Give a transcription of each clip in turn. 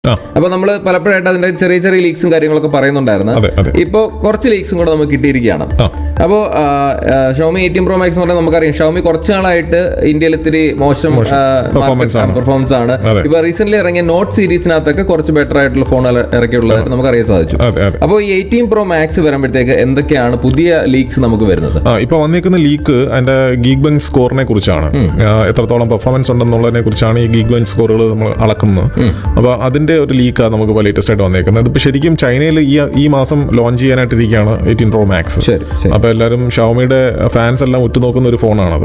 ആ അപ്പൊ നമ്മൾ പലപ്പോഴായിട്ട് അതിന്റെ ചെറിയ ചെറിയ ലീക്സും കാര്യങ്ങളൊക്കെ പറയുന്നുണ്ടായിരുന്നു അതെ, അതെ. ഇപ്പോ കുറച്ച് ലീക്സും കൂടെ നമുക്ക് കിട്ടിയിരിക്കുകയാണ് ആ. അപ്പോ ഷോമി എയ്റ്റീൻ പ്രോ മാക്സ് എന്ന് പറഞ്ഞാൽ നമുക്കറിയാം ഷോമി കുറച്ച് നാളായിട്ട് ഇന്ത്യയിൽ ഇത്തിരി മോശം performance ആണ്. പെർഫോമൻസ് ആണ് അതെ. ഇപ്പൊ റീസെന്റ് ഇറങ്ങിയ നോട്ട് സീരീസിനകത്തൊക്കെ കുറച്ച് ബെറ്റർ ആയിട്ടുള്ള ഫോണുകൾ ഇറക്കിയുള്ളതായിട്ട് നമുക്ക് അറിയാൻ സാധിച്ചു അതെ അതെ അപ്പോൾ ഈ എയ്റ്റീൻ പ്രോ മാക്സ് വരുമ്പോഴത്തേക്ക് എന്തൊക്കെയാണ് പുതിയ ലീക്സ് നമുക്ക് വരുന്നത് ആ ഇപ്പൊ വന്നേക്കുന്ന ലീക്ക് അതിന്റെ ഗീഗ് ബെഞ്ച് സ്കോറിനെ കുറിച്ചാണ് ആ, എത്രത്തോളം പെർഫോമൻസ് ഉണ്ടെന്നുള്ളതിനെ കുറിച്ചാണ് ഈ ഗീഗ് ബെഞ്ച് സ്കോറുകൾ നമ്മൾ അളക്കുന്നത് അപ്പൊ അതിന്റെ ഒരു ലീക്കാണ് നമുക്ക് ഇപ്പോൾ ലേറ്റസ്റ്റ് ആയിട്ട് വന്നേക്കുന്നത് ഇതിപ്പോ ശരിക്കും ചൈനയിൽ ഈ ഈ മാസം ലോഞ്ച് ചെയ്യാനായിട്ടിരിക്കുകയാണ് എയ്റ്റീൻ പ്രോ മാക്സ് ശരി ശരി അപ്പൊ എല്ലാവരും ഷവമിയുടെ ഫാൻസ് എല്ലാം ഉറ്റുനോക്കുന്ന ഒരു ഫോണാണത്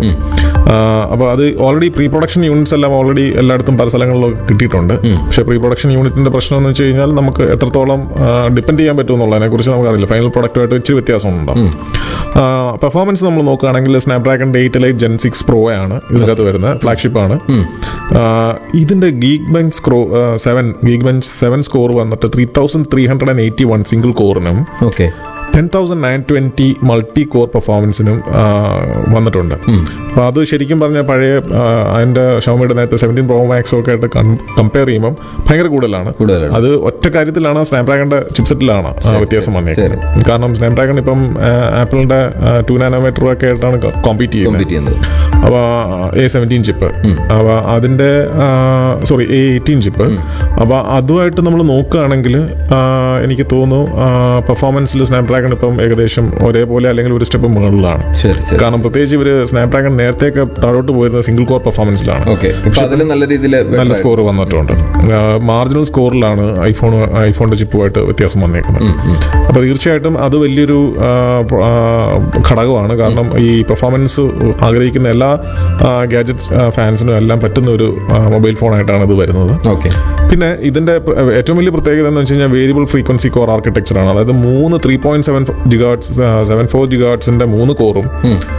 അപ്പോൾ അത് ഓൾറെഡി പ്രീ പ്രൊഡക്ഷൻ യൂണിറ്റ്സ് എല്ലാം ഓൾറെഡി എല്ലായിടത്തും പല സ്ഥലങ്ങളിലും കിട്ടിയിട്ടുണ്ട് പക്ഷേ പ്രീ പ്രൊഡക്ഷൻ യൂണിറ്റിന്റെ പ്രശ്നം എന്ന് വെച്ച് കഴിഞ്ഞാൽ നമുക്ക് എത്രത്തോളം ഡിപ്പെൻഡ് ചെയ്യാൻ പറ്റും എന്നുള്ളതിനെ കുറിച്ച് നമുക്കറിയില്ല ഫൈനൽ പ്രൊഡക്റ്റുമായിട്ട് ഇച്ചിരി വ്യത്യാസം ഉണ്ടാവും പെർഫോമൻസ് നമ്മൾ നോക്കുകയാണെങ്കിൽ Snapdragon eight lite gen six pro ആണ് ഇതിനകത്ത് വരുന്നത് ഫ്ലാഗ്ഷിപ്പ് ആണ് ആ, ഇതിന്റെ Geekbench score seven Geekbench seven score വന്നിട്ട് three thousand three hundred and eighty one single കോറിനും okay ten thousand nine twenty multi core പെർഫോമൻസിനും ആ, വന്നിട്ടുണ്ട് അപ്പോൾ അത് ശരിക്കും പറഞ്ഞാൽ പഴയ ആ, അതിന്റെ ഷോമിയുടെ നേരത്തെ സെവൻറ്റീൻ പ്രോ മാക്സും ഒക്കെ ആയിട്ട് കമ്പയർ ചെയ്യുമ്പോൾ ഭയങ്കര കൂടുതലാണ് കൂടുതലാണ് അത് ഒറ്റ കാര്യത്തിലാണ് സ്നാപ്ഡ്രാഗണിന്റെ ചിപ്സെറ്റിലാണ് ആ വ്യത്യാസം വന്നേക്കുന്നത് കാരണം സ്നാപ്ഡ്രാഗൺ ഇപ്പം ആ, ആപ്പിളിന്റെ ടു നാനോമീറ്റർ ഒക്കെ ആയിട്ടാണ് കോമ്പീറ്റ് ചെയ്യുന്നത് കോമ്പീറ്റ് ചെയ്യുന്നത് അപ്പോൾ എ സെവൻറ്റീൻ ചിപ്പ് അപ്പോൾ അതിൻ്റെ സോറി എ എയ്റ്റീൻ ചിപ്പ് അപ്പോൾ അതുമായിട്ട് നമ്മൾ നോക്കുകയാണെങ്കിൽ എനിക്ക് തോന്നുന്നു പെർഫോമൻസിൽ സ്നാപ്ഡ്രാഗൺ ഇപ്പം ഏകദേശം ഒരേപോലെ അല്ലെങ്കിൽ ഒരു സ്റ്റെപ്പ് മുകളിലാണ് ശരി ശരി കാരണം പ്രത്യേകിച്ച് ഇവർ സ്നാപ്ഡ്രാഗൺ നേരത്തെയൊക്കെ താഴോട്ട് പോയിരുന്നത് സിംഗിൾ കോർ പെർഫോമൻസിലാണ് ഓക്കെ ഇപ്പൊ അതിൽ നല്ല രീതിയിൽ നല്ല സ്കോർ വന്നിട്ടുണ്ട് മാർജിനൽ സ്കോറിലാണ് ഐഫോൺ ഐഫോണിന്റെ ചിപ്പുമായിട്ട് വ്യത്യാസം വന്നേക്കുന്നത് അപ്പോൾ തീർച്ചയായിട്ടും അത് വലിയൊരു ആ, പ്ര- ആ, ഘടകമാണ് കാരണം ഈ പെർഫോമൻസ് ആഗ്രഹിക്കുന്ന എല്ലാ ഗാഡ്ജറ്റ് ഫാൻസിനും എല്ലാം പറ്റുന്ന ഒരു മൊബൈൽ ഫോണായിട്ടാണ് ഇത് വരുന്നത് ഓക്കെ പിന്നെ ഇതിന്റെ പ്ര- ഏറ്റവും വലിയ പ്രത്യേകത എന്ന് വെച്ച് കഴിഞ്ഞാൽ വേരിയബിൾ ഫ്രീക്വൻസി കോർ ആർക്കിടെക്ചർ ആണ് അതായത് മൂന്ന് three point seven gigahertz seven four ജിഗാർട്സിന്റെ മൂന്ന് കോറും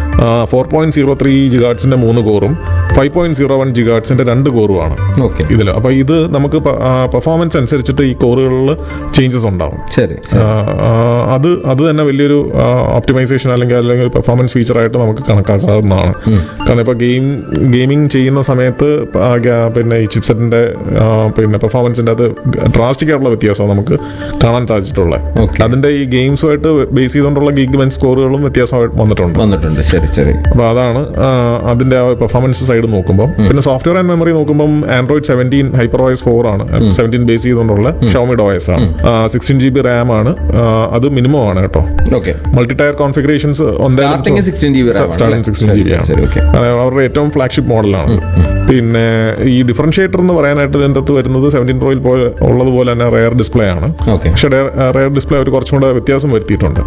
ഫോർ പോയിന്റ് സീറോ ത്രീ ജിഗാർട്സിന്റെ മൂന്ന് കോറും ഫൈവ് പോയിന്റ് സീറോ വൺ ജിഗാർട്സിന്റെ രണ്ട് കോറുമാണ് ഓക്കെ ഇതിൽ അപ്പോൾ ഇത് നമുക്ക് പെർഫോമൻസ് അനുസരിച്ചിട്ട് ഈ കോറുകളിൽ ചേഞ്ചസ് ഉണ്ടാവും ശരി ആ, ആ, അത് അത് തന്നെ വലിയൊരു ഓപ്റ്റിമൈസേഷൻ അല്ലെങ്കിൽ അല്ലെങ്കിൽ പെർഫോമൻസ് ഫീച്ചറായിട്ട് നമുക്ക് കണക്കാക്കാവുന്നതാണ് കാരണം ഇപ്പോൾ ഗെയിം ഗെയിമിംഗ് ചെയ്യുന്ന സമയത്ത് ആ ഗ- പിന്നെ ഈ ചിപ്സെറ്റിന്റെ പിന്നെ പെർഫോമൻസിന്റെ അത് ഡ്രാസ്റ്റിക് ആയിട്ടുള്ള വ്യത്യാസം നമുക്ക് കാണാൻ സാധിച്ചിട്ടുള്ളത് Okay. അതിന്റെ ഈ ഗെയിംസുമായിട്ട് ബേസ് ചെയ്തുകൊണ്ടുള്ള ഗിഗ് ബെഞ്ച് സ്കോറുകളും വ്യത്യാസമായിട്ട് വന്നിട്ടുണ്ട് വന്നിട്ടുണ്ട് ശരി ശരി അപ്പോൾ അതാണ് ആ, അതിന്റെ ആ പെർഫോമൻസ് സൈഡ് നോക്കുമ്പോൾ പിന്നെ സോഫ്റ്റ്വെയർ ആൻഡ് മെമ്മറി നോക്കുമ്പോൾ Android seventeen Hyper OS four ആണ് സെവൻറ്റീൻ ബേസ് ചെയ്തുകൊണ്ടുള്ള ഷോമി ഡോയസ് ആണ് സിക്സ്റ്റീൻ ജി ബി റാം ആണ് ആ, അത് മിനിമം ആണ് കേട്ടോ okay multi tier configurations starting sixteen G B starting sixteen G B ആണ് ശരി ഓക്കെ കാരണം അവരുടെ ഏറ്റവും ഫ്ലാഗ്ഷിപ്പ് മോഡലാണ് പിന്നെ ഈ ഡിഫറൻഷിയേറ്റർ എന്ന് പറയാനായിട്ട് ഇതിൻ്റെ അകത്ത് വരുന്നത് സെവൻറ്റീൻ പ്രോയിൽ പോലെ ഉള്ളതുപോലെ തന്നെ റെയർ ഡിസ്പ്ലേ ആണ് ഓക്കെ പക്ഷേ റെയർ ഡിസ്പ്ലേ അവർ കുറച്ചും കൂടെ വ്യത്യാസം വരുത്തിയിട്ടുണ്ട്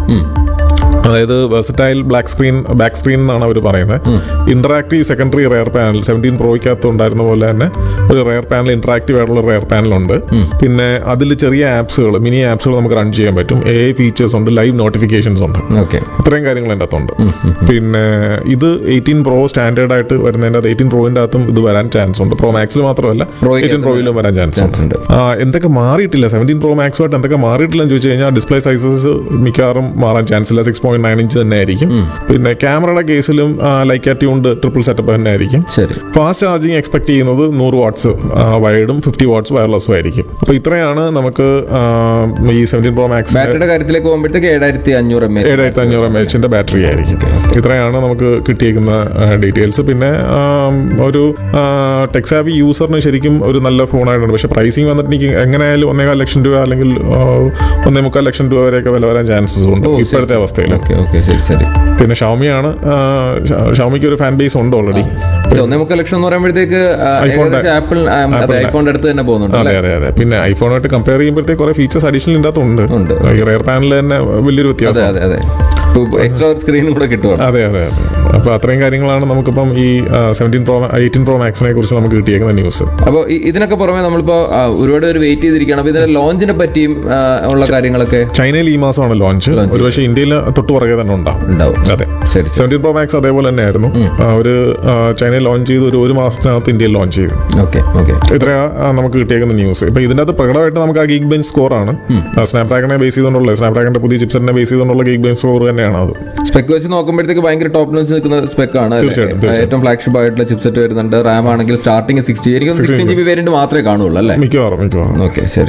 അതായത് versatile black screen back screen എന്നാണ് അവർ പറയുന്നത് interactive secondary rear panel seventeen പ്രോയ്ക്കകത്ത് ഉണ്ടായിരുന്ന പോലെ തന്നെ ഒരു റെയർ പാനൽ ഇന്ററാക്റ്റീവ് ആയിട്ടുള്ള റെയർ പാനൽ ഉണ്ട് പിന്നെ അതിൽ ചെറിയ ആപ്സുകൾ മിനി ആപ്സുകൾ നമുക്ക് റൺ ചെയ്യാൻ പറ്റും എ ഫീച്ചേഴ്സ് ഉണ്ട് ലൈവ് നോട്ടിഫിക്കേഷൻസ് ഉണ്ട് ഓക്കെ ഇത്രയും കാര്യങ്ങൾ എൻ്റെ അകത്തുണ്ട് പിന്നെ ഇത് എയ്റ്റീൻ പ്രോ സ്റ്റാൻഡേർഡ് ആയിട്ട് വരുന്നതിൻ്റെ അകത്ത് എയ്റ്റീൻ പ്രോയിൻ്റെ അകത്തും ഇത് വരാൻ ചാൻസ് ഉണ്ട് പ്രോ മാക്സിൽ മാത്രമല്ല പ്രോയ്ക്ക് എയ്റ്റീൻ പ്രോയിലും വരാൻ ചാൻസ് ചാൻസ് ഉണ്ട് ഉണ്ട് ആ, എന്തൊക്കെ മാറിയിട്ടില്ല സെവൻറ്റീൻ പ്രോ മാക്സുമായിട്ട് എന്തൊക്കെ മാറിയിട്ടില്ലെന്ന് ചോദിച്ചു കഴിഞ്ഞാൽ ഡിസ്പ്ലേ സൈസസ് മിക്കവാറും മാറാൻ ചാൻസ് ഇല്ല സിക്സ് പോയിന്റ് നയൻ ഇഞ്ച് തന്നെ ആയിരിക്കും പിന്നെ ക്യാമറയുടെ കേസിലും ലൈക്ക് ട്യൂൺഡ് ട്രിപ്പിൾ സെറ്റപ്പ് തന്നെ ആയിരിക്കും ശരി ഫാസ്റ്റ് ചാർജിങ് എക്സ്പെക്ട് ചെയ്യുന്നത് നൂറ് വാട്ട്സ് വൈഡും ഫിഫ്റ്റി വാട്ട്സ് വയർലെസ്സും ആയിരിക്കും അപ്പോൾ ഇത്രയാണ് നമുക്ക് ആ, ഈ സെവൻറ്റീൻ പ്രോ മാക്സ് ബാറ്ററിയുടെ കാര്യത്തിലേക്ക് പോകുമ്പോഴത്തേക്ക് ഏഴായിരത്തി അഞ്ഞൂറ് എം എ ഏഴായിരത്തി അഞ്ഞൂറ് എം എച്ചിന്റെ ബാറ്ററി ആയിരിക്കും ഇത്രയാണ് നമുക്ക് കിട്ടിയേക്കുന്ന ഡീറ്റെയിൽസ് പിന്നെ ആം, ഒരു ടെക്സാവി യൂസറിന് ശരിക്കും ഒരു നല്ല ഫോണായിട്ടുണ്ട് പക്ഷെ പ്രൈസിങ് വന്നിട്ട് എനിക്ക് എങ്ങനെയായാലും ഒന്നേകാൽ ലക്ഷം രൂപ അല്ലെങ്കിൽ ആ, ഒന്നേ മുക്കാൽ ലക്ഷം രൂപ വരെയൊക്കെ വില വരാൻ ചാൻസസ് ഉണ്ട് ഓ, ശരി, ഇപ്പോഴത്തെ അവസ്ഥയിൽ ഓക്കെ ഓക്കെ ശരി ശരി പിന്നെ ഷൗമിയാണ് ഷൗമിക്ക് ഒരു ഫാൻ ബേസ് ഉണ്ട് ഓൾറെഡി പക്ഷെ ഒന്നേ മുക്കാൽ ലക്ഷം എന്ന് പറയുമ്പോഴത്തേക്ക് ആ, ഐഫോണിന്റെ- ഏകദേശം ആപ്പിൾ ആ, അതെ ആപ്പിളിന്റെ- ഐഫോണിന്റെ അടുത്ത് തന്നെ പോകുന്നുണ്ട് അതെ അതെ അതെ പിന്നെ ഐഫോണായിട്ട് കമ്പയർ ചെയ്യുമ്പോഴത്തേക്ക് കുറെ ഫീച്ചേഴ്സ് അഡീഷണൽ ഇതിൻ്റെ അകത്തുണ്ട് ഉണ്ട്. ഈ റെയർ പാനൽ തന്നെ വലിയൊരു അതെ വ്യത്യാസം അതെ അതെ എക്സ്ട്രാ സ്ക്രീനും കൂടെ കിട്ടുവാണ് അതെ അതെ അതെ അപ്പൊ അത്രയും കാര്യങ്ങളാണ് നമുക്കിപ്പം ഈ സെവൻറ്റീൻ പ്രോ എയ്റ്റീൻ പ്രോ മാക്സിനെ കുറിച്ച് നമുക്ക് കിട്ടിയേക്കുന്ന ന്യൂസ് അപ്പോൾ ഇതിനൊക്കെ പുറമെ നമ്മളിപ്പോ ആ, ഒരുപാട് പേര് വെയിറ്റ് ചെയ്തിരിക്കുകയാണ് അപ്പൊ ഇതിന്റെ ലോഞ്ചിനെ പറ്റിയും ആ, ഉള്ള കാര്യങ്ങളൊക്കെ ചൈനയിൽ ഈ മാസമാണ് ലോഞ്ച് ഒരുപക്ഷെ ഇന്ത്യയിൽ തൊട്ട് പുറകെ തന്നെ ഉണ്ടാവും ഉണ്ടാവും അതെ ശരി ശരി സെവൻറ്റീൻ പ്രോ മാക്സ് അതേപോലെ തന്നെയായിരുന്നു അവര് ആ, ചൈനയിൽ ലോഞ്ച് ചെയ്ത് ഒരു ഒരു മാസത്തിനകത്ത് ഇന്ത്യയിൽ ലോഞ്ച് ചെയ്തു ഓക്കെ ഓക്കെ ഇത്രയാ ആ, നമുക്ക് കിട്ടിയേക്കുന്ന ന്യൂസ് ഇപ്പൊ ഇതിന്റെ അകത്ത് പ്രകടമായിട്ട് നമുക്ക് ആ ഗീഗ് ബെഞ്ച് സ്കോർ ആണ് സ്നാപ്ഡ്രാഗനെ ബേസ് ചെയ്തുകൊണ്ടുള്ള സ്നാപ്ഡ്രാഗന്റെ പുതിയ ചിപ്സെറ്റിനെ ബേസ് ചെയ്തുകൊണ്ടുള്ള ഗീഗ് ബെഞ്ച് സ്കോർ തന്നെയാണ് അത് സ്പെക്ക് വെച്ച് നോക്കുമ്പോഴത്തേക്ക് ഭയങ്കര ടോപ്പ് നോച്ച് നിൽക്കുന്ന സ്പെക്ക് ആണ് അല്ലേ? തീർച്ചയായിട്ടും, തീർച്ചയായിട്ടും. ഏറ്റവും ഫ്ലാഗ്ഷിപ്പ് ആയിട്ടുള്ള ചിപ്സെറ്റ് വരുന്നുണ്ട് റാം ആണെങ്കിൽ സ്റ്റാർട്ടിംഗ് സിക്സ്റ്റി എനിക്ക് സിക്സ്റ്റീൻ ജി ബി വേരിയന്റ് മാത്രമേ കാണുള്ളൂ അല്ലേ മിക്കവാറും മിക്കവാറും ഓക്കെ ശരി